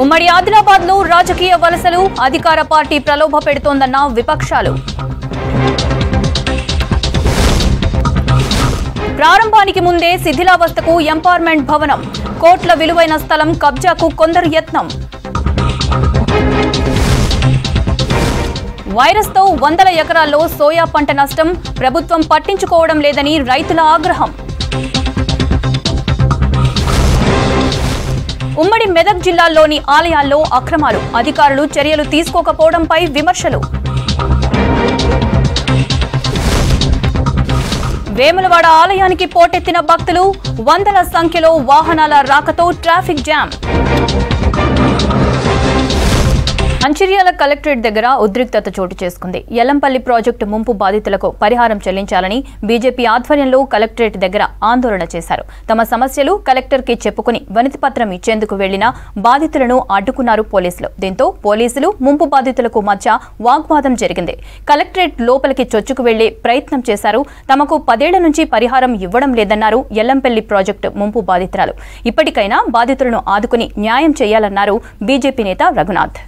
ఉమ్మడి ఆదిలాబాద్ లో రాజకీయ వలసలు అధికార పార్టీ ప్రలోభ పెడుతోందన్న విపక్షాలు ప్రారంభానికి ముందే శిథిలావస్థకు ఎంపవర్మెంట్ భవనం కోట్ల విలువైన స్థలం కబ్జాకు కొందరు యత్నం వైరస్తో వందల ఎకరాల్లో సోయా పంట నష్టం ప్రభుత్వం పట్టించుకోవడం లేదని రైతుల ఆగ్రహం ఉమ్మడి మెదక్ జిల్లాల్లోని ఆలయాల్లో అక్రమాలు అధికారులు చర్యలు తీసుకోకపోవడంపై విమర్శలు వేములవాడ ఆలయానికి పోటెత్తిన భక్తులు వందల సంఖ్యలో వాహనాల రాకతో ట్రాఫిక్ జామ్ మంచిర్యాల కలెక్టరేట్ దగ్గర ఉద్రిక్తత చోటు చేసుకుంది ఎల్లంపల్లి ప్రాజెక్టు ముంపు బాధితులకు పరిహారం చెల్లించాలని బీజేపీ ఆధ్వర్యంలో కలెక్టరేట్ దగ్గర ఆందోళన చేశారు తమ సమస్యలు కలెక్టర్ కి చెప్పుకుని వినతి పత్రం ఇచ్చేందుకు వెళ్లిన బాధితులను అడ్డుకున్నారు పోలీసులు దీంతో పోలీసులు ముంపు బాధితులకు మధ్య వాగ్వాదం జరిగింది కలెక్టరేట్ లోపలికి చొచ్చుకు వెళ్లే ప్రయత్నం చేశారు తమకు పదేళ్ల నుంచి పరిహారం ఇవ్వడం లేదన్నారు ఎల్లంపల్లి ప్రాజెక్టు ముంపు బాధితురాలు ఇప్పటికైనా బాధితులను ఆదుకుని న్యాయం చేయాలన్నారు బీజేపీ నేత రఘునాథ్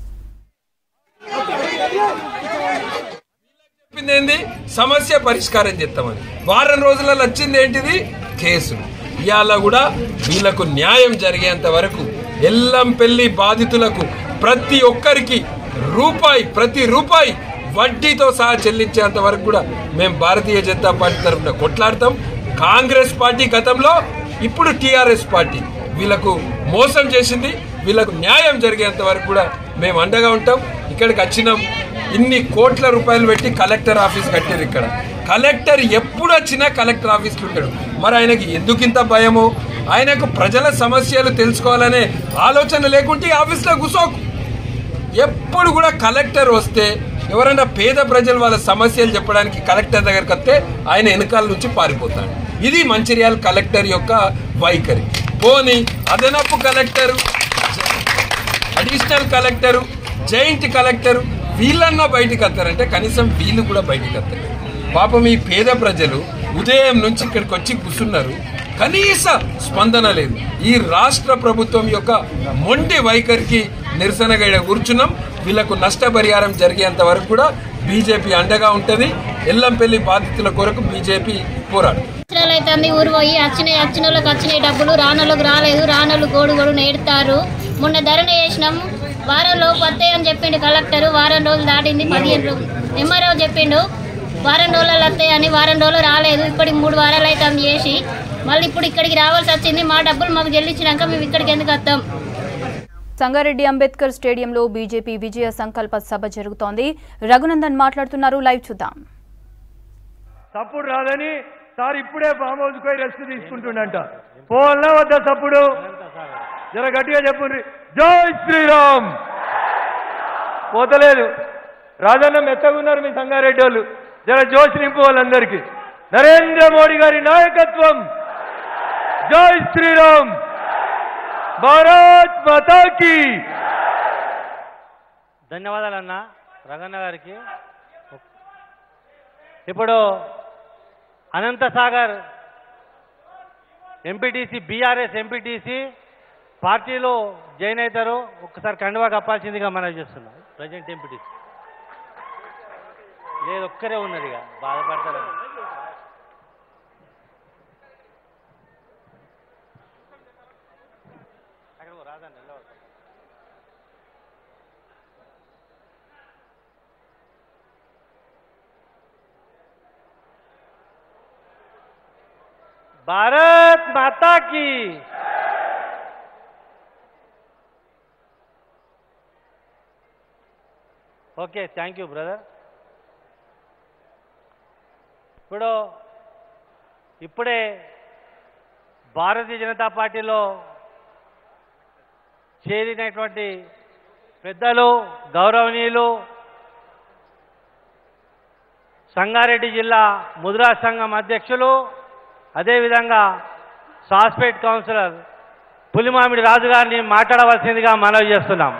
చెప్పింది ఏంది సమస్య పరిష్కారం చేస్తామని వారం రోజులలో వచ్చింది ఏంటిది కేసు ఇవాళ కూడా వీళ్ళకు న్యాయం జరిగేంత వరకు ఎల్లంపెల్లి బాధితులకు ప్రతి ఒక్కరికి రూపాయి ప్రతి రూపాయి వడ్డీతో సహా చెల్లించేంత వరకు కూడా మేము భారతీయ జనతా పార్టీ తరఫున కొట్లాడతాం కాంగ్రెస్ పార్టీ గతంలో ఇప్పుడు టీఆర్ఎస్ పార్టీ వీళ్ళకు మోసం చేసింది వీళ్ళకు న్యాయం జరిగేంత వరకు కూడా మేము అండగా ఉంటాం ఇక్కడికి వచ్చినాం ఇన్ని కోట్ల రూపాయలు పెట్టి కలెక్టర్ ఆఫీస్ కట్టారు ఇక్కడ కలెక్టర్ ఎప్పుడు వచ్చినా కలెక్టర్ ఆఫీస్కి ఉంటాడు మరి ఆయనకి ఎందుకు ఇంత భయము ఆయనకు ప్రజల సమస్యలు తెలుసుకోవాలనే ఆలోచన లేకుంటే ఈ ఆఫీస్లో కూసోకు ఎప్పుడు కూడా కలెక్టర్ వస్తే ఎవరైనా పేద ప్రజలు వాళ్ళ సమస్యలు చెప్పడానికి కలెక్టర్ దగ్గరికి వస్తే ఆయన వెనకాల నుంచి పారిపోతాడు ఇది మంచిర్యాల కలెక్టర్ యొక్క వైఖరి పోని అదనపు collector additional collector joint collector వీళ్ళన్నా బయటికి వస్తారంటే కనీసం వీళ్ళు కూడా బయటికి వస్తారు పాపం ఈ పేద ప్రజలు ఉదయం నుంచి ఇక్కడికి వచ్చి కూర్చున్నారు కనీస స్పందన లేదు ఈ రాష్ట్ర ప్రభుత్వం యొక్క మొండి వైఖరికి నిరసనగా ఈడ కూర్చున్నాం వీళ్ళకు నష్టపరిహారం జరిగేంత వరకు కూడా బీజేపీ అండగా ఉంటుంది ఎల్లంపల్లి బాధితుల కొరకు బీజేపీ పోరాడు సంవత్సరాలు అవుతుంది ఊరు పోయి వచ్చినాయి వచ్చిన వాళ్ళకి వచ్చినాయి డబ్బులు రానోళ్ళకి రాలేదు రానోళ్ళు గోడు గోడు నేడుతారు మొన్న ధరణ చేసినాం వారం లోపు వస్తాయి అని చెప్పిండు కలెక్టర్ వారం రోజులు దాటింది పదిహేను రోజులు ఎంఆర్ఓ చెప్పిండు వారం రోజులు వస్తాయి అని వారం రోజులు రాలేదు ఇప్పటికి మూడు వారాలు అవుతుంది చేసి మళ్ళీ ఇప్పుడు ఇక్కడికి రావాల్సి వచ్చింది మా డబ్బులు మాకు చెల్లించినాక మేము ఇక్కడికి ఎందుకు వస్తాం సంగారెడ్డి అంబేద్కర్ స్టేడియంలో బీజేపీ విజయ సంకల్ప సభ జరుగుతోంది రఘునందన్ మాట్లాడుతున్నారు లైవ్ చూద్దాం సప్పుడు రాదని సార్ ఇప్పుడే ఫామ్ హౌస్ పోయి రెస్ట్ తీసుకుంటుండంట పోవాలనా వద్దా సప్పుడు జర గట్టిగా చెప్పుండ్రి జై శ్రీరామ్ పోతలేదు రాజన్న మెత్తగున్నారు మీ సంగారెడ్డి వాళ్ళు జర జోష్ నింపు వాళ్ళందరికీ నరేంద్ర మోడీ గారి నాయకత్వం జై శ్రీరామ్ భారత్ మాతాకి ధన్యవాదాలు అన్న రగన్న గారికి ఇప్పుడు అనంతసాగర్ ఎంపీటీసీ బీఆర్ఎస్ ఎంపీటీసీ పార్టీలో జాయిన్ అవుతారు ఒక్కసారి కండువా కప్పాల్సిందిగా మనం చేస్తున్నాం ప్రజెంట్ ఎంపీటీసీ లేదు ఒక్కరే ఉన్నది ఇక బాధపడతారు అక్కడ రాదండి నిలబడు. भारत माता की ఓకే థ్యాంక్ యూ బ్రదర్ ఇప్పుడు ఇప్పుడే భారతీయ జనతా పార్టీలో చేరినటువంటి పెద్దలు గౌరవనీయులు సంగారెడ్డి జిల్లా ముద్రా సంఘం అధ్యక్షులు అదేవిధంగా సాస్పేట్ కౌన్సిలర్ పులిమామిడి రాజు గారిని మాట్లాడవలసిందిగా మనవి చేస్తున్నాం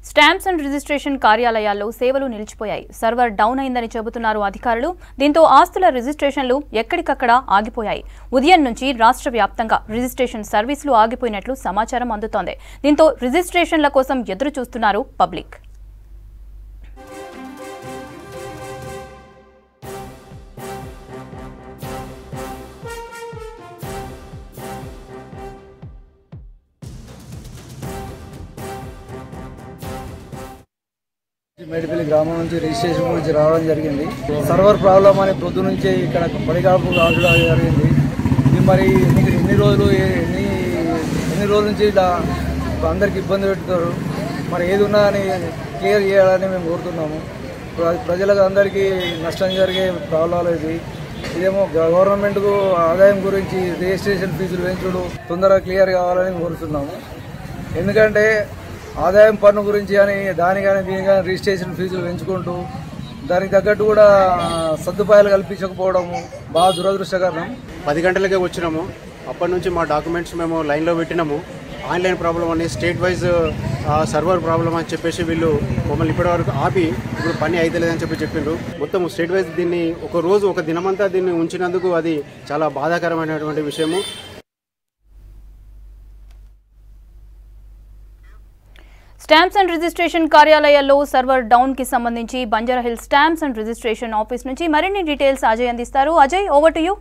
స్టాంప్స్ అండ్ రిజిస్ట్రేషన్ కార్యాలయాల్లో సేవలు నిలిచిపోయాయి సర్వర్ డౌన్ అయిందని చెబుతున్నారు అధికారులు దీంతో ఆస్తుల రిజిస్ట్రేషన్లు ఎక్కడికక్కడ ఆగిపోయాయి ఉదయం నుంచి రాష్ట్ర వ్యాప్తంగా రిజిస్ట్రేషన్ సర్వీసులు ఆగిపోయినట్లు సమాచారం అందుతోంది దీంతో రిజిస్ట్రేషన్ల కోసం ఎదురు చూస్తున్నారు పబ్లిక్ మేడిపల్లి గ్రామం నుంచి రిజిస్ట్రేషన్ గురించి రావడం జరిగింది సర్వర్ ప్రాబ్లం అని పొద్దు నుంచి ఇక్కడ పడిగాపు రావడం జరిగింది ఇది మరి ఎన్ని ఎన్ని రోజులు ఏ- ఎన్ని ఎన్ని రోజుల నుంచి ఇలా అందరికి ఇబ్బంది పెడుతారు మరి ఏది ఉన్నా అని క్లియర్ చేయాలని మేము కోరుతున్నాము ప్ర- ప్రజలకు అందరికీ నష్టం జరిగే ప్రాబ్లం ఇది ఇదేమో గవర్నమెంట్కు ఆదాయం గురించి రిజిస్ట్రేషన్ ఫీజులు పెంచుడు తొందరగా క్లియర్ కావాలని కోరుతున్నాము ఎందుకంటే ఆదాయం పన్ను గురించి కానీ దాని కానీ దీని కానీ రిజిస్ట్రేషన్ ఫీజులు పెంచుకుంటూ దానికి తగ్గట్టు కూడా సదుపాయాలు కల్పించకపోవడము బాగా దురదృష్టకరం పది గంటలకే వచ్చినాము అప్పటి నుంచి మా డాక్యుమెంట్స్ మేము లైన్లో పెట్టినాము ఆన్లైన్ ప్రాబ్లం అని స్టేట్ వైజ్ సర్వర్ ప్రాబ్లం అని చెప్పేసి వీళ్ళు మమ్మల్ని ఇప్పటివరకు ఆపి ఇప్పుడు పని అయితలేదని చెప్పి చెప్పిండ్రు మొత్తం స్టేట్ వైజ్ దీన్ని ఒక రోజు ఒక దినమంతా దీన్ని ఉంచినందుకు అది చాలా బాధాకరమైనటువంటి విషయము స్టాంప్స్ అండ్ రిజిస్ట్రేషన్ కార్యాలయాల్లో సర్వర్ డౌన్ కి సంబంధించి Banjara hill stamps and registration office నుంచి మరిన్ని డీటెయిల్స్ అజయ్ అందిస్తారు Ajay over to you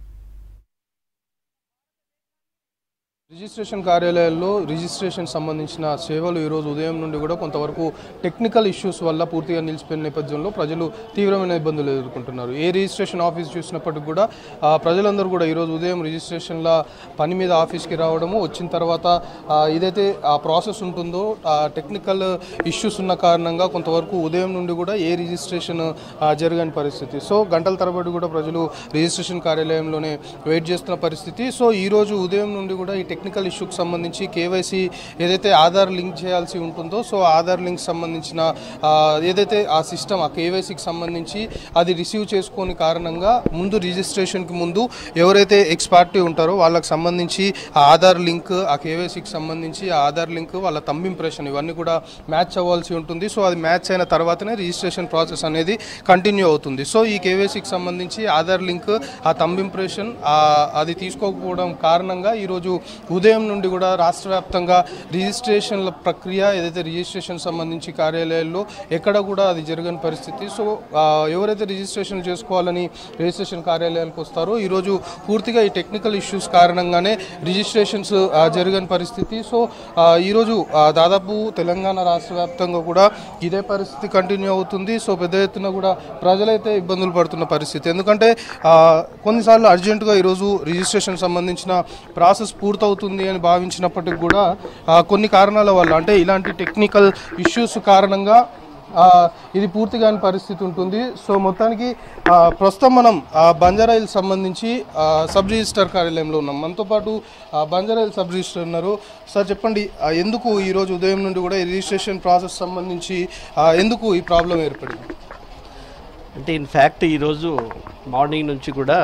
registration కార్యాలయాల్లో రిజిస్ట్రేషన్ సంబంధించిన సేవలు ఈరోజు ఉదయం నుండి కూడా కొంతవరకు టెక్నికల్ ఇష్యూస్ వల్ల పూర్తిగా నిలిచిపోయిన నేపథ్యంలో ప్రజలు తీవ్రమైన ఇబ్బందులు ఎదుర్కొంటున్నారు ఏ రిజిస్ట్రేషన్ ఆఫీస్ చూసినప్పటికీ కూడా ఆ, ప్రజలందరూ కూడా ఈరోజు ఉదయం రిజిస్ట్రేషన్ల పని మీద ఆఫీస్కి రావడము వచ్చిన తర్వాత ఆ, ఏదైతే ఆ ప్రాసెస్ ఉంటుందో ఆ టెక్నికల్ ఇష్యూస్ ఉన్న కారణంగా కొంతవరకు ఉదయం నుండి కూడా ఏ రిజిస్ట్రేషన్ ఆ, జరగని పరిస్థితి సో గంటల తరబడి కూడా ప్రజలు రిజిస్ట్రేషన్ కార్యాలయంలోనే వెయిట్ చేస్తున్న పరిస్థితి సో ఈ రోజు ఉదయం నుండి కూడా ఈ టెక్నికల్ ఇష్యూకి సంబంధించి కేవైసీ ఏదైతే ఆధార్ లింక్ చేయాల్సి ఉంటుందో సో ఆధార్ లింక్ సంబంధించిన ఆ, ఏదైతే ఆ సిస్టమ్ ఆ కేవైసీకి సంబంధించి అది రిసీవ్ చేసుకోని కారణంగా ముందు రిజిస్ట్రేషన్కి ముందు ఎవరైతే ఎక్స్ పార్టీ ఉంటారో వాళ్ళకి సంబంధించి ఆ ఆధార్ లింక్ ఆ కేవైసీకి సంబంధించి ఆ ఆధార్ లింక్ వాళ్ళ తంబ్ ఇంప్రెషన్ ఇవన్నీ కూడా మ్యాచ్ అవ్వాల్సి ఉంటుంది సో అది మ్యాచ్ అయిన తర్వాతనే రిజిస్ట్రేషన్ ప్రాసెస్ అనేది కంటిన్యూ అవుతుంది సో ఈ కేవైసీకి సంబంధించి ఆధార్ లింక్ ఆ తంబ్ ఇంప్రెషన్ అది తీసుకోకపోవడం కారణంగా ఈరోజు ఉదయం నుండి కూడా రాష్ట్ర వ్యాప్తంగా రిజిస్ట్రేషన్ల ప్రక్రియ ఏదైతే రిజిస్ట్రేషన్ సంబంధించి కార్యాలయాల్లో ఎక్కడ కూడా అది జరగని పరిస్థితి సో ఆ, ఎవరైతే రిజిస్ట్రేషన్ చేసుకోవాలని రిజిస్ట్రేషన్ కార్యాలయాలకు వస్తారో ఈరోజు పూర్తిగా ఈ టెక్నికల్ ఇష్యూస్ కారణంగానే రిజిస్ట్రేషన్స్ ఆ, జరగని పరిస్థితి సో ఆ, ఈరోజు ఆ, దాదాపు తెలంగాణ రాష్ట్ర వ్యాప్తంగా కూడా ఇదే పరిస్థితి కంటిన్యూ అవుతుంది సో పెద్ద ఎత్తున కూడా ప్రజలైతే ఇబ్బందులు పడుతున్న పరిస్థితి ఎందుకంటే ఆ, కొన్నిసార్లు అర్జెంటుగా ఈరోజు రిజిస్ట్రేషన్ సంబంధించిన ప్రాసెస్ పూర్తవుతుంది అని భావించినప్పటికీ కూడా ఆ, కొన్ని కారణాల వల్ల అంటే ఇలాంటి టెక్నికల్ ఇష్యూస్ కారణంగా ఆ, ఇది పూర్తి కాని పరిస్థితి ఉంటుంది సో మొత్తానికి ఆ, ప్రస్తుతం మనం ఆ, బంజారాయిల్ సంబంధించి ఆ, సబ్ రిజిస్టర్ కార్యాలయంలో ఉన్నాం మనతో పాటు ఆ, బంజారాయిల్ సబ్ రిజిస్టర్ ఉన్నారు సార్ చెప్పండి ఆ, ఎందుకు ఈరోజు ఉదయం నుండి కూడా ఈ రిజిస్ట్రేషన్ ప్రాసెస్ సంబంధించి ఆ, ఎందుకు ఈ ప్రాబ్లం ఏర్పడింది అంటే ఇన్ఫ్యాక్ట్ ఈరోజు మార్నింగ్ నుంచి కూడా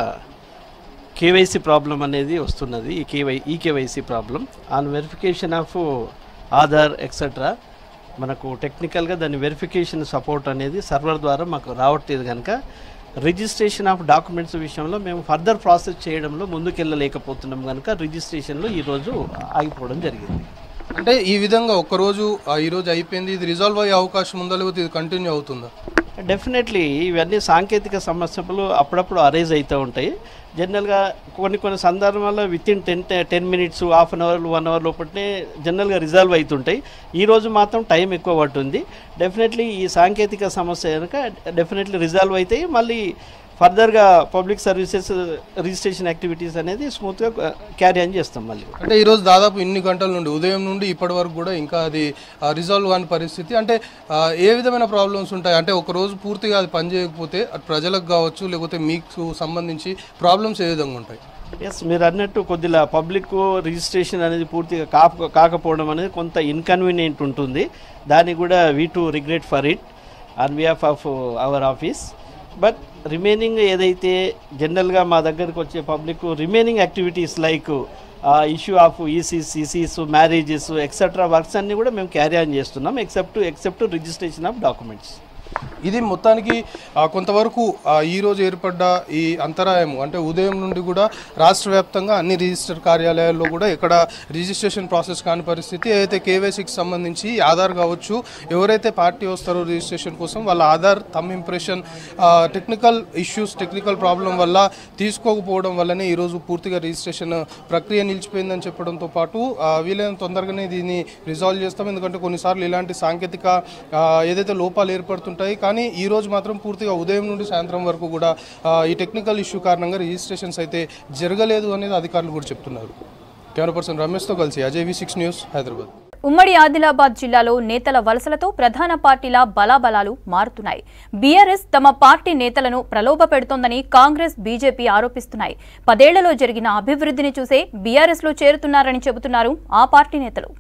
కేవైసీ ప్రాబ్లం అనేది వస్తున్నది e KY e KYC problem on verification of Aadhaar etcetera మనకు టెక్నికల్గా దాని వెరిఫికేషన్ సపోర్ట్ అనేది సర్వర్ ద్వారా మాకు రావట్లేదు కనుక రిజిస్ట్రేషన్ ఆఫ్ డాక్యుమెంట్స్ విషయంలో మేము ఫర్దర్ ప్రాసెస్ చేయడంలో ముందుకెళ్ళలేకపోతున్నాం కనుక రిజిస్ట్రేషన్లో ఈరోజు ఆగిపోవడం జరిగింది అంటే ఈ విధంగా ఒక్కరోజు ఆ, ఈ రోజు అయిపోయింది ఇది రిజాల్వ్ అయ్యే అవకాశం ఉందా లేకపోతే ఇది కంటిన్యూ అవుతుందా డెఫినెట్లీ ఇవన్నీ సాంకేతిక సమస్యలు అప్పుడప్పుడు అరైజ్ అవుతూ ఉంటాయి జనరల్గా కొన్ని కొన్ని సందర్భాల్లో within ten ten minutes half an hour one hour లోపలనే జనరల్గా రిజాల్వ్ అవుతుంటాయి ఈ రోజు మాత్రం టైం ఎక్కువ పట్టుంది డెఫినెట్లీ ఈ సాంకేతిక సమస్య కనుక డెఫినెట్లీ రిజాల్వ్ అవుతాయి మళ్ళీ ఫర్దర్గా పబ్లిక్ సర్వీసెస్ రిజిస్ట్రేషన్ యాక్టివిటీస్ అనేది స్మూత్గా క్యారీ ఆన్ చేస్తాం మళ్ళీ అంటే ఈరోజు దాదాపు ఇన్ని గంటల నుండి ఉదయం నుండి ఇప్పటి వరకు కూడా ఇంకా అది రిజాల్వ్ కాని పరిస్థితి అంటే ఆ, ఏ విధమైన ప్రాబ్లమ్స్ ఉంటాయి అంటే ఒక రోజు పూర్తిగా అది పనిచేయకపోతే అటు ప్రజలకు కావచ్చు లేకపోతే మీకు సంబంధించి ప్రాబ్లమ్స్ ఏ విధంగా ఉంటాయి ఎస్ మీరు అన్నట్టు కొద్దిగా పబ్లిక్ రిజిస్ట్రేషన్ అనేది పూర్తిగా కాక కాకపోవడం అనేది కొంత ఇన్కన్వీనియంట్ ఉంటుంది దాన్ని కూడా we to regret for it on behalf of our office but remaining ఏదైతే జనరల్గా మా దగ్గరికి వచ్చే public remaining activities like issue of ECs ECs marriages etcetera works అన్నీ కూడా మేము క్యారీ ఆన్ చేస్తున్నాం except except registration of documents ఇది మొత్తానికి ఆ, కొంతవరకు ఆ, ఈ రోజు ఏర్పడ్డ ఈ అంతరాయం అంటే ఉదయం నుండి కూడా రాష్ట్ర వ్యాప్తంగా అన్ని రిజిస్టర్ కార్యాలయాల్లో కూడా ఎక్కడ రిజిస్ట్రేషన్ ప్రాసెస్ కాని పరిస్థితి ఏదైతే కేవైసీకి సంబంధించి ఆధార్ కావచ్చు ఎవరైతే పార్టీ వస్తారో రిజిస్ట్రేషన్ కోసం వాళ్ళ Aadhaar thumb impression technical issues technical problem వల్ల తీసుకోకపోవడం వల్లనే ఈరోజు పూర్తిగా రిజిస్ట్రేషన్ ప్రక్రియ నిలిచిపోయిందని చెప్పడంతో పాటు ఆ, వీలైనంత తొందరగానే దీన్ని రిజాల్వ్ చేస్తాం ఎందుకంటే కొన్నిసార్లు ఇలాంటి సాంకేతిక ఆ, ఏదైతే లోపాలు ఏర్పడుతుంటాయి కానీ ఈ రోజు మాత్రం పూర్తిగా ఉదయం నుండి సాయంత్రం వరకు కూడా ఆ, ఈ టెక్నికల్ ఇష్యూ కారణంగా రిజిస్ట్రేషన్స్ అయితే జరగలేదు అనేది అధికారులు కూడా చెప్తున్నారు కెమెరా పర్సన్ రమేష్తో కలిసి Ajay V six News Hyderabad ఉమ్మడి ఆదిలాబాద్ జిల్లాలో నేతల వలసలతో ప్రధాన పార్టీల బలాబలాలు మారుతున్నాయి బీఆర్ఎస్ తమ పార్టీ నేతలను ప్రలోభ పెడుతోందని కాంగ్రెస్ బీజేపీ ఆరోపిస్తున్నాయి పదేళ్లలో జరిగిన అభివృద్ధిని చూసే బీఆర్ఎస్ లో చేరుతున్నారని చెబుతున్నారు ఆ పార్టీ నేతలు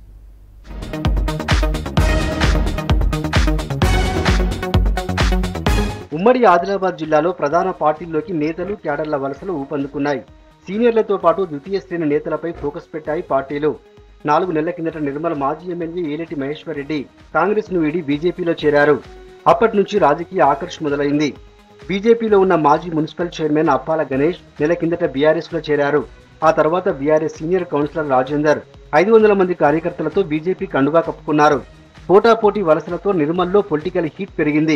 ఉమ్మడి ఆదిలాబాద్ జిల్లాలో ప్రధాన పార్టీల్లోకి నేతలు క్యాడర్ల వలసలు ఊపందుకున్నాయి సీనియర్లతో పాటు ద్వితీయ శ్రేణి నేతలపై ఫోకస్ పెట్టాయి పార్టీలు నాలుగు నెలల కిందట నిర్మల్ మాజీ ఎమ్మెల్యే ఏలేటి మహేశ్వర్ రెడ్డి కాంగ్రెస్ ను వీడి బీజేపీలో చేరారు అప్పటి నుంచి రాజకీయ ఆకర్ష్ మొదలైంది బీజేపీలో ఉన్న మాజీ మున్సిపల్ చైర్మన్ అప్పాల గణేష్ నెల కిందట బీఆర్ఎస్ లో చేరారు ఆ తర్వాత బీఆర్ఎస్ సీనియర్ కౌన్సిలర్ రాజేందర్ ఐదు వందల మంది కార్యకర్తలతో బీజేపీ కండువా కప్పుకున్నారు పోటాపోటీ వలసలతో నిర్మల్లో పొలిటికల్ హీట్ పెరిగింది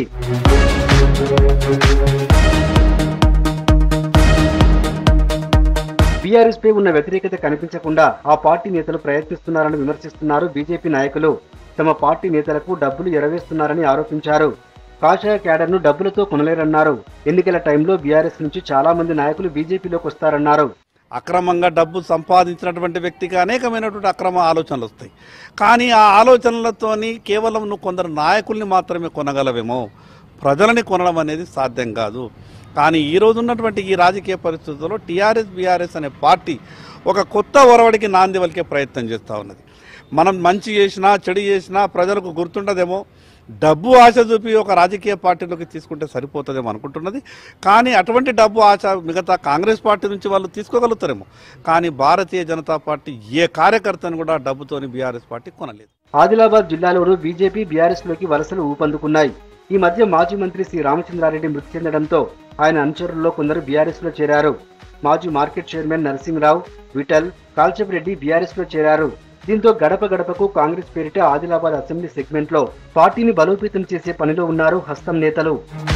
బీఆర్ఎస్ పై ఉన్న వ్యతిరేకత కనిపించకుండా ఆ పార్టీ నేతలు ప్రయత్నిస్తున్నారని విమర్శిస్తున్నారు బీజేపీ నాయకులు తమ పార్టీ నేతలకు డబ్బులు ఎరవేస్తున్నారని ఆరోపించారు కాషాయ క్యాడర్ను డబ్బులతో కొనలేరన్నారు ఎన్నికల టైంలో బీఆర్ఎస్ నుంచి చాలా మంది నాయకులు బీజేపీలోకి వస్తారన్నారు అక్రమంగా డబ్బు సంపాదించినటువంటి వ్యక్తికి అనేకమైనటువంటి అక్రమ ఆలోచనలు వస్తాయి కానీ ఆ ఆలోచనలతోని కేవలం నువ్వు కొందరు నాయకుల్ని మాత్రమే కొనగలవేమో ప్రజలని కొనడం అనేది సాధ్యం కాదు కానీ ఈ రోజు ఉన్నటువంటి ఈ రాజకీయ పరిస్థితుల్లో టీఆర్ఎస్ బీఆర్ఎస్ అనే పార్టీ ఒక కొత్త ఒరవడికి నాంది వలికే ప్రయత్నం చేస్తూ ఉన్నది మనం మంచి చేసినా చెడు చేసినా ప్రజలకు గుర్తుండదేమో డబ్బు ఆశ చూపి ఒక రాజకీయ పార్టీలోకి తీసుకుంటే సరిపోతుందేమో అనుకుంటున్నది కానీ అటువంటి డబ్బు ఆశ మిగతా కాంగ్రెస్ పార్టీ నుంచి వాళ్ళు తీసుకోగలుగుతారేమో కానీ భారతీయ జనతా పార్టీ ఏ కార్యకర్తను కూడా డబ్బుతోని బీఆర్ఎస్ పార్టీ కొనలేదు ఆదిలాబాద్ జిల్లాలోనూ బీజేపీ బీఆర్ఎస్ లోకి వలసలు ఊపందుకున్నాయి ఈ మధ్య మాజీ మంత్రి శ్రీ రామచంద్రారెడ్డి మృతి చెందడంతో ఆయన అనుచరుల్లో కొందరు బీఆర్ఎస్ లో చేరారు మాజీ market chairman Narasimharao Vithal Kalchapireddy BRS లో చేరారు దీంతో గడప గడపకు కాంగ్రెస్ పేరిట ఆదిలాబాద్ అసెంబ్లీ సెగ్మెంట్ లో పార్టీని బలోపేతం చేసే పనిలో ఉన్నారు హస్తం నేతలు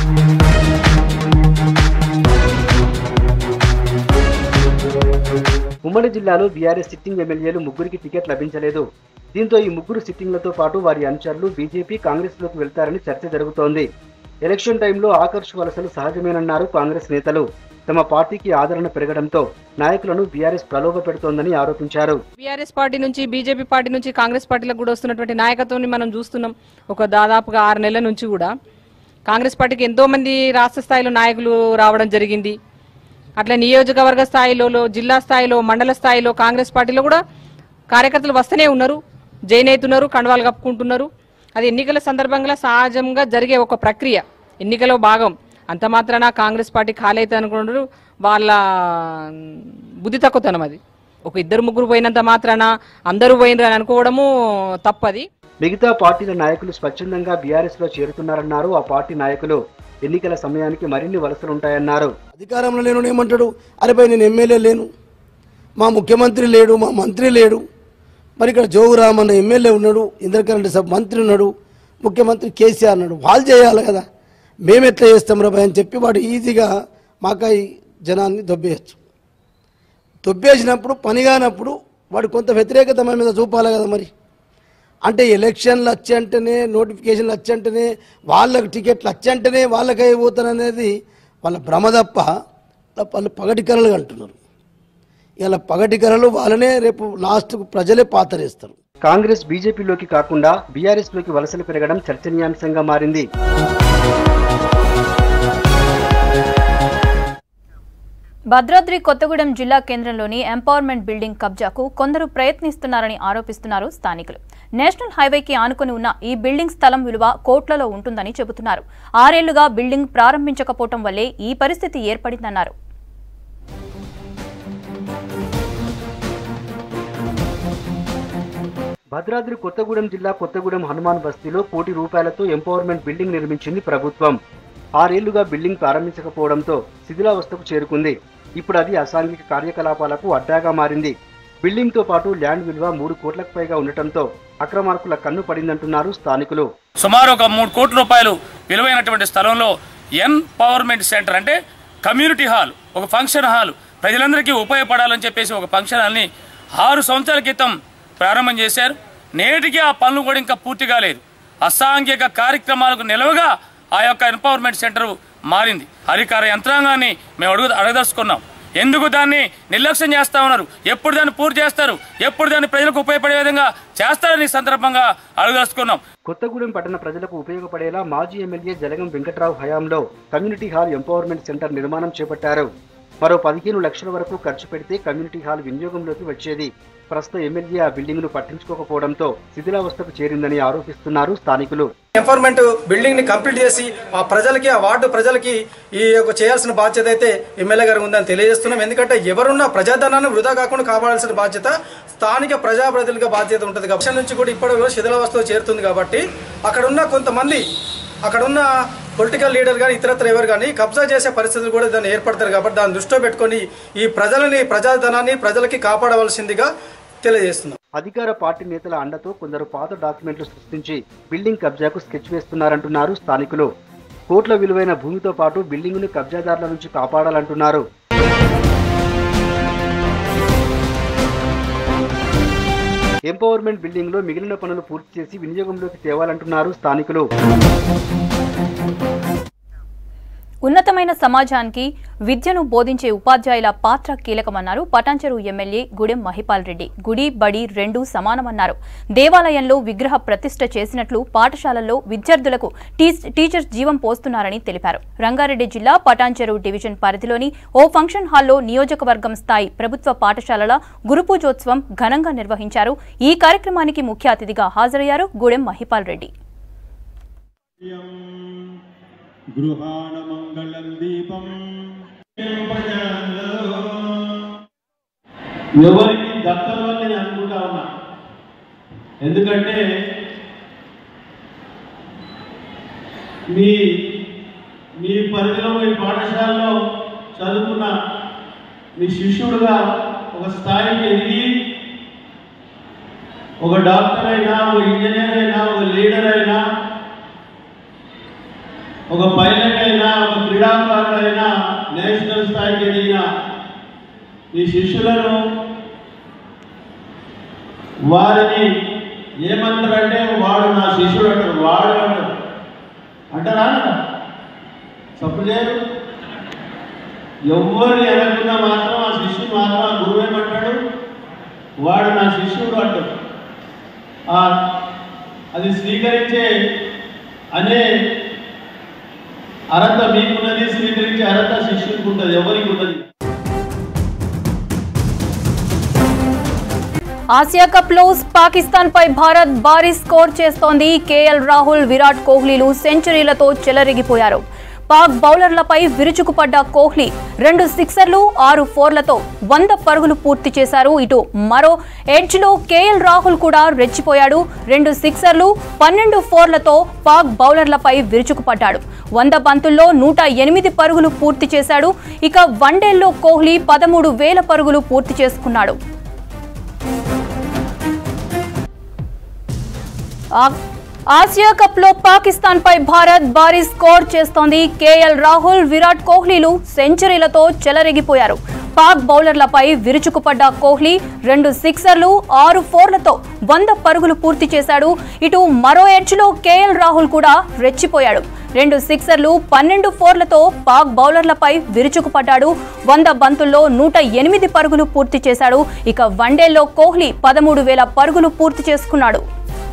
ఉమ్మడి జిల్లాలో బీఆర్ఎస్ సిట్టింగ్ ఎమ్మెల్యేలు ముగ్గురికి టికెట్ లభించలేదు దీంతో ఈ ముగ్గురు సిట్టింగ్లతో పాటు వారి అనుచరులు బీజేపీ కాంగ్రెస్ లోకి వెళ్తారని చర్చ జరుగుతోంది ఎలక్షన్ టైంలో ఆకర్ష్ వలసలు సహజమేనన్నారు కాంగ్రెస్ నేతలు తమ పార్టీకి ఆదరణ పెరగడంతో నాయకులను బీఆర్ఎస్ ప్రలోభ పెడుతోందని ఆరోపించారు బీఆర్ఎస్ పార్టీ నుంచి బీజేపీ పార్టీ నుంచి కాంగ్రెస్ పార్టీలకు కూడా వస్తున్నటువంటి నాయకత్వాన్ని మనం చూస్తున్నాం ఒక దాదాపుగా ఆరు నెలల నుంచి కూడా కాంగ్రెస్ పార్టీకి ఎంతో మంది రాష్ట్ర స్థాయిలో నాయకులు రావడం జరిగింది అట్లా నియోజకవర్గ స్థాయిలో జిల్లా స్థాయిలో మండల స్థాయిలో కాంగ్రెస్ పార్టీలో కూడా కార్యకర్తలు వస్తూనే ఉన్నారు జైన్ అవుతున్నారు కండవాలు కప్పుకుంటున్నారు అది ఎన్నికల సందర్భంగా సహజంగా జరిగే ఒక ప్రక్రియ ఎన్నికలో భాగం అంత మాత్రాన కాంగ్రెస్ పార్టీ ఖాళీ అవుతుంది అనుకుంటారు వాళ్ళ బుద్ధి తక్కువతనం అది ఒక ఇద్దరు ముగ్గురు పోయినంత మాత్రాన అందరూ పోయినరు అని అనుకోవడము తప్పది మిగతా పార్టీల నాయకులు స్వచ్ఛందంగా బీఆర్ఎస్ లో చేరుతున్నారన్నారు ఆ పార్టీ నాయకులు ఎన్నికల సమయానికి మరిన్ని వలసలుంటాయన్నారు అధికారంలో లేను ఏమంటాడు అరే భయ్ నేను ఎమ్మెల్యే లేను మా ముఖ్యమంత్రి లేడు మా మంత్రి లేడు మరి ఇక్కడ జోగురామ్ అన్న ఎమ్మెల్యే ఉన్నాడు ఇంద్రకరణ్ సబ్ మంత్రి ఉన్నాడు ముఖ్యమంత్రి కేసీఆర్ ఉన్నాడు వాళ్ళు చేయాలి కదా మేము ఎట్లా చేస్తాం రా భయ్ అని చెప్పి వాడు ఈజీగా మాకాయ జనాన్ని దొబ్బేయచ్చు దొబ్బేసినప్పుడు పని కానప్పుడు వాడు కొంత వ్యతిరేకత మన మీద చూపాలి కదా మరి అంటే ఎలక్షన్లు వచ్చంటేనే నోటిఫికేషన్లు వచ్చంటేనే వాళ్ళకి టికెట్లు వచ్చంటేనే వాళ్ళకి అయిపోతారనేది వాళ్ళ భ్రమ తప్ప వాళ్ళు పగటి కళలు అంటున్నారు ఇలా పగటి కళలు వాళ్ళనే రేపు లాస్ట్కు ప్రజలే పాతరేస్తారు కాంగ్రెస్ బీజేపీలోకి కాకుండా బీఆర్ఎస్ లోకి వలసలు పెరగడం చర్చనీయాంశంగా మారింది భద్రాద్రి కొత్తగూడెం జిల్లా కేంద్రంలోని ఎంపవర్మెంట్ బిల్డింగ్ కబ్జాకు కొందరు ప్రయత్నిస్తున్నారని ఆరోపిస్తున్నారు స్థానికులు నేషనల్ హైవేకి ఆనుకుని ఉన్న ఈ బిల్డింగ్ స్థలం విలువ కోట్లలో ఉంటుందని చెబుతున్నారు ఆరేళ్లుగా బిల్డింగ్ ప్రారంభించకపోవటం వల్లే ఈ పరిస్థితి ఏర్పడిందన్నారు భద్రాద్రి కొత్తగూడెం జిల్లా కొత్తగూడెం హనుమాన్ బస్తీలో కోటి రూపాయలతో ఎంపవర్మెంట్ బిల్డింగ్ నిర్మించింది ప్రభుత్వం ఆరేళ్లుగా బిల్డింగ్ ప్రారంభించకపోవడంతో శిథిలావస్థకు చేరుకుంది ఇప్పుడు అది అసాంఘిక కార్యకలాపాలకు అడ్డాగా మారింది బిల్డింగ్ తో పాటు ల్యాండ్ విలువ మూడు కోట్లకు పైగా ఉండటంతో అక్రమార్కుల కన్ను పడిందంటున్నారు స్థానికులు సుమారు ఒక మూడు కోట్ల రూపాయలు విలువైనటువంటి స్థలంలో ఎంపవర్మెంట్ సెంటర్ అంటే కమ్యూనిటీ హాల్ ఒక ఫంక్షన్ హాల్ ప్రజలందరికీ ఉపయోగపడాలని చెప్పేసి ఒక ఫంక్షన్ హాల్ని ఆరు సంవత్సరాల క్రితం ప్రారంభం చేశారు నేటికి ఆ పనులు కూడా ఇంకా పూర్తి కాలేదు అసాంఘిక కార్యక్రమాలకు నిలవగా ఆ యొక్క ఎంపవర్మెంట్ సెంటర్ మారింది అధికార యంత్రాంగాన్ని మేము అడుగు అడగదలుచుకున్నాం ఎందుకు దాన్ని నిర్లక్ష్యం చేస్తా ఉన్నారు ఎప్పుడు దాన్ని పూర్తి చేస్తారు ఎప్పుడు దాన్ని ప్రజలకు ఉపయోగపడే విధంగా చేస్తారని ఈ సందర్భంగా అడగదలుచుకున్నాం కొత్తగూడెం పట్టణ ప్రజలకు ఉపయోగపడేలా మాజీ ఎమ్మెల్యే జలగం వెంకట్రావు హయాంలో కమ్యూనిటీ హాల్ ఎంపవర్మెంట్ సెంటర్ నిర్మాణం చేపట్టారు మరో పదిహేను లక్షల వరకు ఖర్చు పెడితే కమ్యూనిటీ హాల్ వినియోగంలోకి వచ్చేది ప్రస్తుత ఎమ్మెల్యే ఆ బిల్డింగ్ ను పట్టించుకోకపోవడంతో శిథిలావస్థకు చేరిందని ఆరోపిస్తున్నారు స్థానికులు ఎంపవర్మెంట్ బిల్డింగ్ ని కంప్లీట్ చేసి ఆ ప్రజలకి ఆ వార్డు ప్రజలకి ఈ యొక్క చేయాల్సిన బాధ్యత అయితే ఎమ్మెల్యే గారు ఉందని తెలియజేస్తున్నాం ఎందుకంటే ఎవరున్నా ప్రజాధనాన్ని వృధా కాకుండా కాపాడాల్సిన బాధ్యత స్థానిక ప్రజాప్రతినిధులుగా బాధ్యత ఉంటుంది కాబట్టి నుంచి కూడా ఇప్పటి వరకు శిథిలావస్థలో చేరుతుంది కాబట్టి అక్కడ ఉన్న కొంతమంది అక్కడ ఉన్న పొలిటికల్ లీడర్ కానీ ఇతరత్ర ఎవరు కానీ కబ్జా చేసే పరిస్థితులు కూడా దాన్ని ఏర్పడతారు కాబట్టి దాన్ని దృష్టిలో పెట్టుకొని ఈ ప్రజలని ప్రజాధనాన్ని ప్రజలకి కాపాడవలసిందిగా తెలియజేస్తున్నాం అధికార పార్టీ నేతల అండతో కొందరు పాత డాక్యుమెంట్లు సృష్టించి బిల్డింగ్ కబ్జాకు స్కెచ్ వేస్తున్నారంటున్నారు స్థానికులు కోట్ల విలువైన భూమితో పాటు బిల్డింగ్ ను కబ్జాదారుల నుంచి కాపాడాలంటున్నారు ఎంపవర్మెంట్ బిల్డింగ్ లో మిగిలిన పనులు పూర్తి చేసి వినియోగంలోకి తేవాలంటున్నారు స్థానికులు ఉన్నతమైన సమాజానికి విద్యను బోధించే ఉపాధ్యాయుల పాత్ర కీలకమన్నారు పటాన్చెరు ఎమ్మెల్యే గుడెం మహిపాల్ రెడ్డి గుడి బడి రెండూ సమానమన్నారు దేవాలయంలో విగ్రహ ప్రతిష్ఠ చేసినట్లు పాఠశాలల్లో విద్యార్థులకు టీ- టీచర్స్ జీవం పోస్తున్నారని తెలిపారు రంగారెడ్డి జిల్లా పటాన్చెరు డివిజన్ పరిధిలోని ఓ ఫంక్షన్ హాల్లో నియోజకవర్గం స్థాయి ప్రభుత్వ పాఠశాలల గురుపూజోత్సవం ఘనంగా నిర్వహించారు ఈ కార్యక్రమానికి ముఖ్య అతిథిగా హాజరయ్యారు గుడెం మహిపాల్ రెడ్డి గృహాణ మంగళం దీపం ఎవరికి దక్కదు అని నేను అనుకుంటా ఉన్నా ఎందుకంటే మీ మీ పరిధిలో మీ పాఠశాలలో చదువుకున్న మీ శిష్యుడుగా ఒక స్థాయికి ఎదిగి ఒక డాక్టర్ అయినా ఒక ఇంజనీర్ అయినా ఒక లీడర్ అయినా ఒక పైలట్ అయినా ఒక క్రీడాకారుడైనా నేషనల్ స్థాయికి ఎదిగిన ఈ శిష్యులను వారిని ఏమంటారంటే వాడు నా శిష్యుడు అంటారు వాడు అంటారు అంటారా అనరా? తప్పు చేయరు ఎవరిని అనకుండా మాత్రం ఆ శిష్యుడు మాత్రం ఆ గురువు ఏమంటాడు వాడు నా శిష్యుడు అంటాడు ఆ అది స్వీకరించే అనే అర్హత మీకున్నది స్వీకరించే అర్హత శిష్యునికి ఉంటుంది ఎవరికి ఉన్నది ఆసియా కప్ లో పాకిస్తాన్ పై భారత్ భారీ స్కోర్ చేస్తోంది కేఎల్ రాహుల్ విరాట్ కోహ్లీలు సెంచరీలతో చెలరిగిపోయారు పాక్ బౌలర్లపై విరుచుకుపడ్డ కోహ్లీ రెండు సిక్సర్లు ఆరు ఫోర్లతో వంద పరుగులు పూర్తి చేశారు ఇటు మరో ఎడ్జ్ లో కేఎల్ రాహుల్ కూడా రెచ్చిపోయాడు రెండు సిక్సర్లు పన్నెండు ఫోర్లతో పాక్ బౌలర్లపై విరుచుకుపడ్డాడు వంద బంతుల్లో నూట ఎనిమిది పరుగులు పూర్తి చేశాడు ఇక వన్డేల్లో కోహ్లీ పదమూడు వేల పరుగులు పూర్తి చేసుకున్నాడు ఆ- ఆసియా కప్ లో పాకిస్తాన్ పై భారత్ భారీ స్కోర్ చేస్తోంది కేఎల్ రాహుల్ విరాట్ కోహ్లీలు సెంచరీలతో చెలరేగిపోయారు పాక్ బౌలర్లపై విరుచుకుపడ్డ కోహ్లీ రెండు సిక్సర్లు ఆరు ఫోర్లతో వంద పరుగులు పూర్తి చేశాడు ఇటు మరో ఎడ్జ్లో కేఎల్ రాహుల్ కూడా రెచ్చిపోయాడు రెండు సిక్సర్లు పన్నెండు ఫోర్లతో పాక్ బౌలర్లపై విరుచుకుపడ్డాడు వంద బంతుల్లో నూట ఎనిమిది పరుగులు పూర్తి చేశాడు ఇక వన్డేల్లో కోహ్లీ పదమూడు వేల పరుగులు పూర్తి చేసుకున్నాడు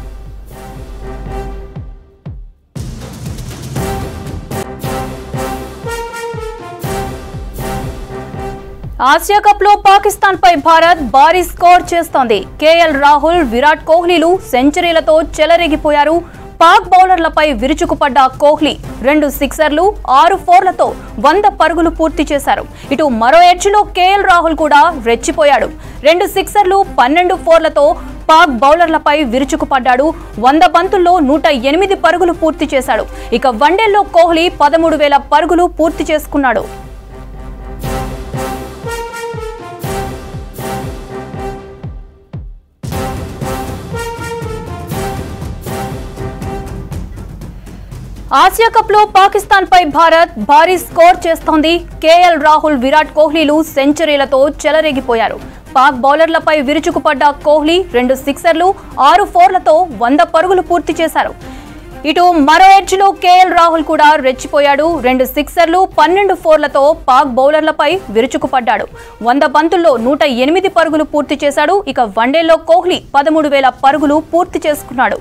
ఆసియా కప్ లో పాకిస్తాన్ పై భారత్ భారీ స్కోర్ చేస్తోంది కేఎల్ రాహుల్ విరాట్ కోహ్లీలు సెంచరీలతో చెలరేగిపోయారు పాక్ బౌలర్లపై విరుచుకుపడ్డ కోహ్లీ రెండు సిక్సర్లు ఆరు ఫోర్లతో వంద పరుగులు పూర్తి చేశారు ఇటు మరో ఎడ్జ్లో కేఎల్ రాహుల్ కూడా రెచ్చిపోయాడు రెండు సిక్సర్లు పన్నెండు ఫోర్లతో పాక్ బౌలర్లపై విరుచుకుపడ్డాడు వంద బంతుల్లో నూట ఎనిమిది పరుగులు పూర్తి చేశాడు ఇక వన్డేల్లో కోహ్లీ పదమూడు వేల పరుగులు పూర్తి చేసుకున్నాడు ఆసియా కప్ లో పాకిస్తాన్ పై భారత్ భారీ స్కోర్ చేస్తోంది కేఎల్ రాహుల్ విరాట్ కోహ్లీలు సెంచరీలతో చెలరేగిపోయారు పాక్ బౌలర్లపై విరుచుకుపడ్డ కోహ్లీ రెండు సిక్సర్లు ఆరు ఫోర్లతో వంద పరుగులు పూర్తి చేశారు ఇటు మరో ఎడ్జ్లో కేఎల్ రాహుల్ కూడా రెచ్చిపోయాడు రెండు సిక్సర్లు పన్నెండు ఫోర్లతో పాక్ బౌలర్లపై విరుచుకుపడ్డాడు వంద బంతుల్లో నూట ఎనిమిది పరుగులు పూర్తి చేశాడు ఇక వన్డేలో కోహ్లీ పదమూడు వేల పరుగులు పూర్తి చేసుకున్నాడు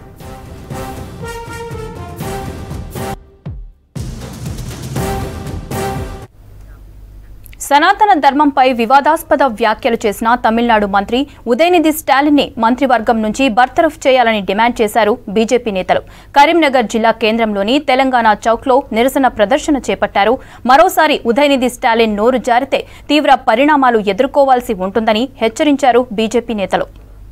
సనాతన ధర్మంపై వివాదాస్పద వ్యాఖ్యలు చేసిన తమిళనాడు మంత్రి ఉదయనిధి స్టాలిన్ ని మంత్రివర్గం నుంచి బర్తరఫ్ చేయాలని డిమాండ్ చేశారు బీజేపీ నేతలు కరీంనగర్ జిల్లా కేంద్రంలోని తెలంగాణ చౌక్లో నిరసన ప్రదర్శన చేపట్టారు మరోసారి ఉదయనిధి స్టాలిన్ నోరు జారితే తీవ్ర పరిణామాలు ఎదుర్కోవాల్సి ఉంటుందని హెచ్చరించారు బీజేపీ నేతలు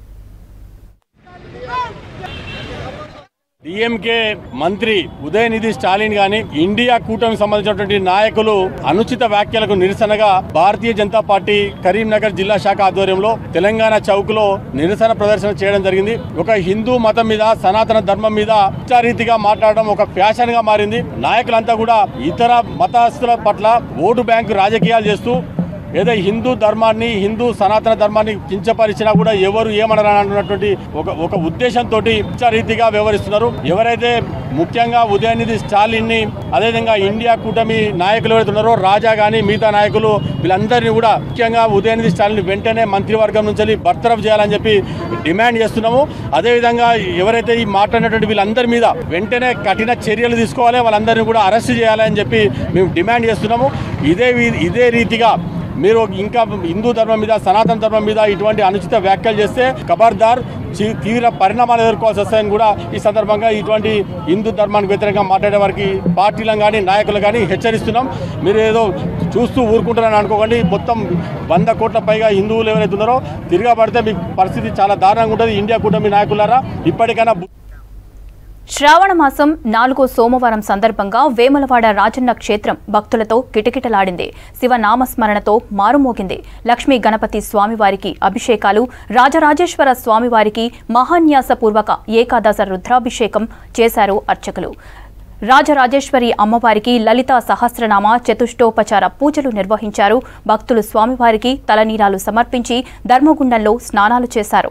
డిఎంకే మంత్రి ఉదయనిధి స్టాలిన్ గాని ఇండియా కూటమికి సంబంధించినటువంటి నాయకులు అనుచిత వ్యాఖ్యలకు నిరసనగా భారతీయ జనతా పార్టీ కరీంనగర్ జిల్లా శాఖ ఆధ్వర్యంలో తెలంగాణ చౌక్ లో నిరసన ప్రదర్శన చేయడం జరిగింది ఒక హిందూ మతం మీద సనాతన ధర్మం మీద రీతిగా మాట్లాడడం ఒక ఫ్యాషన్ గా మారింది నాయకులంతా కూడా ఇతర మతస్థుల పట్ల ఓటు బ్యాంకు రాజకీయాలు చేస్తూ ఏదో హిందూ ధర్మాన్ని హిందూ సనాతన ధర్మాన్ని కించపరిచినా కూడా ఎవరు ఏమనరని అంటున్నటువంటి ఒక ఒక ఉద్దేశంతో రీతిగా వ్యవహరిస్తున్నారు ఎవరైతే ముఖ్యంగా ఉదయనిధి స్టాలిన్ ని అదేవిధంగా ఇండియా కూటమి నాయకులు ఎవరైతే ఉన్నారో రాజా కానీ మిగతా నాయకులు వీళ్ళందరినీ కూడా ముఖ్యంగా ఉదయనిధి స్టాలిన్ వెంటనే మంత్రివర్గం నుంచి బర్తరఫ్ చేయాలని చెప్పి డిమాండ్ చేస్తున్నాము అదేవిధంగా ఎవరైతే ఈ మాట్లాడినటువంటి వీళ్ళందరి మీద వెంటనే కఠిన చర్యలు తీసుకోవాలి వాళ్ళందరినీ కూడా అరెస్ట్ చేయాలని చెప్పి మేము డిమాండ్ చేస్తున్నాము ఇదే వి- ఇదే రీతిగా మీరు ఇంకా హిందూ ధర్మం మీద సనాతన ధర్మం మీద ఇటువంటి అనుచిత వ్యాఖ్యలు చేస్తే ఖబర్దార్ చి- తీవ్ర పరిణామాలు ఎదుర్కోవాల్సి వస్తాయని కూడా ఈ సందర్భంగా ఇటువంటి హిందూ ధర్మానికి వ్యతిరేకంగా మాట్లాడే వారికి పార్టీలను కానీ నాయకులు కానీ హెచ్చరిస్తున్నాం మీరు ఏదో చూస్తూ ఊరుకుంటారని అనుకోకండి మొత్తం వంద కోట్ల పైగా హిందువులు ఎవరైతే ఉన్నారో తిరగబడితే మీ పరిస్థితి చాలా దారుణంగా ఉంటుంది ఇండియా కూటమి నాయకులారా ఇప్పటికైనా బు- శ్రావణ మాసం నాలుగో సోమవారం సందర్భంగా వేములవాడ రాజన్న క్షేత్రం భక్తులతో కిటకిటలాడింది శివనామస్మరణతో మారుమోగింది లక్ష్మీ గణపతి స్వామివారికి అభిషేకాలు రాజరాజేశ్వర స్వామివారికి మహాన్యాసపూర్వక ఏకాదశ రుద్రాభిషేకం చేశారు అర్చకులు రాజరాజేశ్వరి అమ్మవారికి లలితా సహస్రనామ చతుష్టోపచార పూజలు నిర్వహించారు భక్తులు స్వామివారికి తలనీలాలు సమర్పించి ధర్మగుండంలో స్నానాలు చేశారు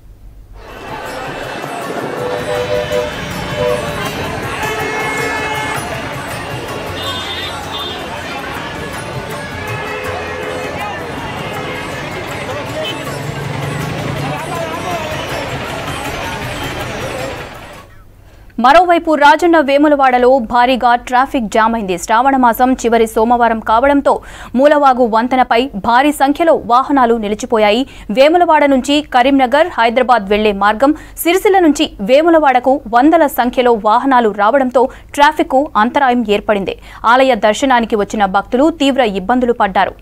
మరోవైపు రాజన్న వేములవాడలో భారీగా ట్రాఫిక్ జామ్ అయింది శ్రావణ మాసం చివరి సోమవారం కావడంతో మూలవాగు వంతెనపై భారీ సంఖ్యలో వాహనాలు నిలిచిపోయాయి వేములవాడ నుంచి కరీంనగర్ హైదరాబాద్ వెళ్లే మార్గం సిరిసిల్ల నుంచి వేములవాడకు వందల సంఖ్యలో వాహనాలు రావడంతో ట్రాఫిక్ అంతరాయం ఏర్పడింది ఆలయ దర్శనానికి వచ్చిన భక్తులు తీవ్ర ఇబ్బందులు పడ్డారు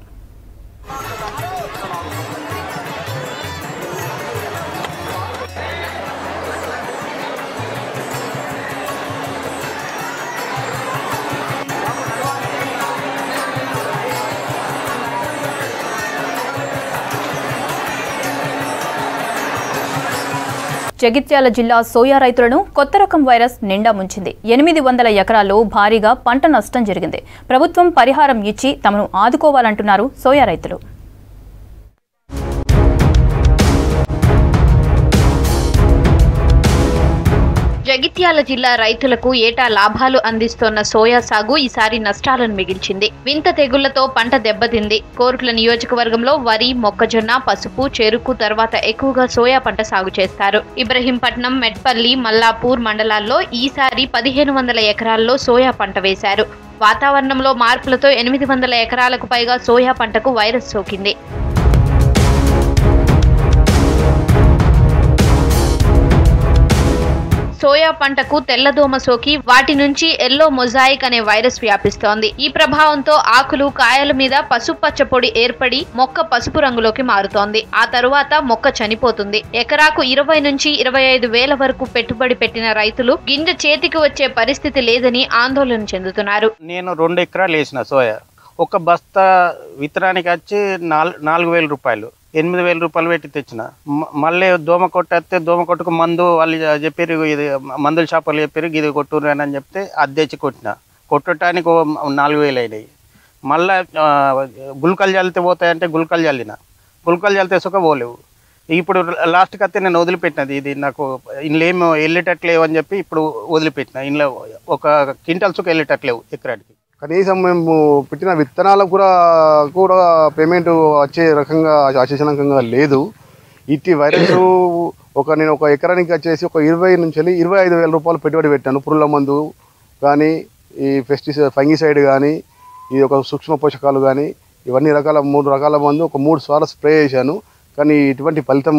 జగిత్యాల జిల్లా సోయా రైతులను కొత్త రకం వైరస్ నిండా ముంచింది ఎనిమిది వందల ఎకరాల్లో భారీగా పంట నష్టం జరిగింది ప్రభుత్వం పరిహారం ఇచ్చి తమను ఆదుకోవాలంటున్నారు సోయా రైతులు జగిత్యాల జిల్లా రైతులకు ఏటా లాభాలు అందిస్తోన్న సోయా సాగు ఈసారి నష్టాలను మిగిల్చింది వింత తెగుళ్లతో పంట దెబ్బతింది కోరుట్ల నియోజకవర్గంలో వరి మొక్కజొన్న పసుపు చెరుకు తర్వాత ఎక్కువగా సోయా పంట సాగు చేస్తారు ఇబ్రహీంపట్నం మెట్పల్లి మల్లాపూర్ మండలాల్లో ఈసారి పదిహేను వందల ఎకరాల్లో సోయా పంట వేశారు వాతావరణంలో మార్పులతో ఎనిమిది వందల ఎకరాలకు పైగా సోయా పంటకు వైరస్ సోకింది సోయా పంటకు తెల్లదోమ సోకి వాటి నుంచి ఎల్లో మొజాయిక్ అనే వైరస్ వ్యాపిస్తోంది ఈ ప్రభావంతో ఆకులు కాయల మీద పసుపచ్చ పొడి ఏర్పడి మొక్క పసుపు రంగులోకి మారుతోంది ఆ తరువాత మొక్క చనిపోతుంది ఎకరాకు ఇరవై నుంచి ఇరవై ఐదు వేల వరకు పెట్టుబడి పెట్టిన రైతులు గింజ చేతికి వచ్చే పరిస్థితి లేదని ఆందోళన చెందుతున్నారు నేను రెండు ఎకరాలు వేసిన సోయా ఒక బస్తా విత్తనానికి వచ్చి నాలుగు నాలుగు వేల రూపాయలు ఎనిమిది వేల రూపాయలు పెట్టి తెచ్చిన మ- మళ్ళీ దోమ కొట్టేస్తే దోమ కొట్టుకు మందు వాళ్ళు చెప్పారు ఇది మందుల షాపులు చెప్పారు ఇది కొట్టురు అని చెప్తే అది తెచ్చి కొట్టిన కొట్టడానికి ఓ నాలుగు వేలు అయినాయి మళ్ళీ గుల్కలు చల్లితే పోతాయంటే గుల్కలు చల్లిన గుల్కలు చల్లితే సుఖ పోలేవు ఇప్పుడు లాస్ట్కి అయితే నేను వదిలిపెట్టినది ఇది నాకు ఇందులో ఏమి వెళ్ళేటట్లేవు అని చెప్పి ఇప్పుడు వదిలిపెట్టిన ఇందులో ఒక క్వింటల్ సుఖ వెళ్ళేటట్లేవు ఎకరానికి కనీసం మేము పెట్టిన విత్తనాలకు కూడా కూడా పేమెంట్ వచ్చే రకంగా ఆశీర్జనకంగా లేదు ఇట్టి వైరస్ ఒక నేను ఒక ఎకరానికి వచ్చేసి ఒక ఇరవై నుంచి వెళ్ళి ఇరవై ఐదు వేల రూపాయలు పెట్టుబడి పెట్టాను పురుగుల మందు కానీ ఈ పెస్టిసైడ్ ఫంగిసైడ్ కానీ ఈ ఒక సూక్ష్మ పోషకాలు కానీ ఇవన్నీ రకాల మూడు రకాల మందు ఒక మూడు సార్లు స్ప్రే చేశాను కానీ ఇటువంటి ఫలితం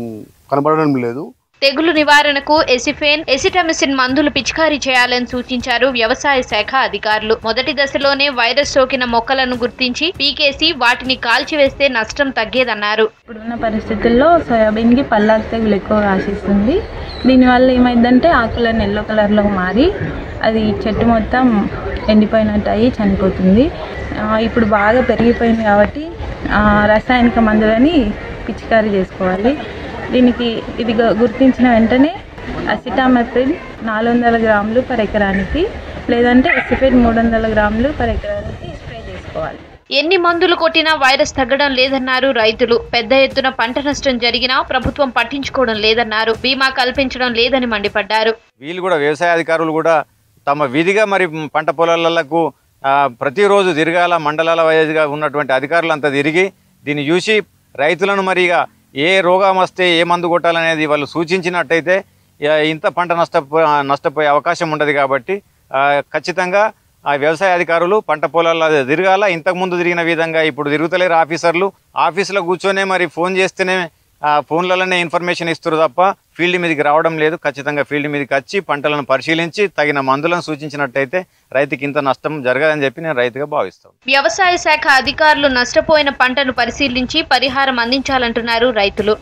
కనబడడం లేదు తెగులు నివారణకు ఎసిఫేన్ ఎసిటమిసిన్ మందులు పిచికారీ చేయాలని సూచించారు వ్యవసాయ శాఖ అధికారులు మొదటి దశలోనే వైరస్ సోకిన మొక్కలను గుర్తించి పీకేసి వాటిని కాల్చివేస్తే నష్టం తగ్గేదన్నారు ఇప్పుడున్న పరిస్థితుల్లో సోయాబీన్కి పల్లాకు తెగులు ఎక్కువగా ఆశిస్తుంది దీనివల్ల ఏమైందంటే ఆకులన్నీ ఎల్లో కలర్లో మారి అది చెట్టు మొత్తం ఎండిపోయినట్టు అయ్యి చనిపోతుంది ఆ, ఇప్పుడు బాగా పెరిగిపోయింది కాబట్టి ఆ, రసాయనిక మందులని పిచికారీ చేసుకోవాలి దీనికి ఇది గు- గుర్తించిన వెంటనే అసిటామెప్రిన్ నాలుగు వందల గ్రాములు పర్ ఎకరానికి లేదంటే ఎసిఫెడ్ మూడు వందల గ్రాములు పర్ ఎకరానికి స్ప్రే చేసుకోవాలి ఎన్ని మందులు కొట్టినా వైరస్ తగ్గడం లేదన్నారు రైతులు పెద్ద ఎత్తున పంట నష్టం జరిగినా ప్రభుత్వం పట్టించుకోవడం లేదన్నారు బీమా కల్పించడం లేదని మండిపడ్డారు వీళ్ళు కూడా వ్యవసాయ అధికారులు కూడా తమ విధిగా మరి పంట పొలాలకు ఆ, ప్రతిరోజు తిరగాల మండలాల వైజ్గా ఉన్నటువంటి అధికారులంతా తిరిగి దీన్ని చూసి రైతులను మరి ఇక ఏ రోగం వస్తే ఏ మందు కొట్టాలనేది వాళ్ళు సూచించినట్టయితే ఇక ఇంత పంట నష్టపో నష్టపోయే అవకాశం ఉండదు కాబట్టి ఆ, ఖచ్చితంగా ఆ వ్యవసాయ అధికారులు పంట పొలాల్లో తిరగాల ఇంతకుముందు తిరిగిన విధంగా ఇప్పుడు తిరుగుతలేరు ఆఫీసర్లు ఆఫీసులో కూర్చొనే మరి ఫోన్ చేస్తేనే ఆ ఫోన్లలోనే ఇన్ఫర్మేషన్ ఇస్తారు తప్ప ఫీల్డ్ మీదకి రావడం లేదు ఖచ్చితంగా ఫీల్డ్ మీదకి వచ్చి పంటలను పరిశీలించి తగిన మందులను సూచించినట్టయితే రైతుకి ఇంత నష్టం జరగదని చెప్పి నేను రైతుగా భావిస్తాను వ్యవసాయ శాఖ అధికారులు నష్టపోయిన పంటను పరిశీలించి పరిహారం అందించాలంటున్నారు రైతులు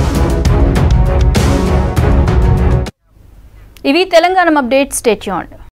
ఇవి తెలంగాణ అప్డేట్ స్టేట్యూన్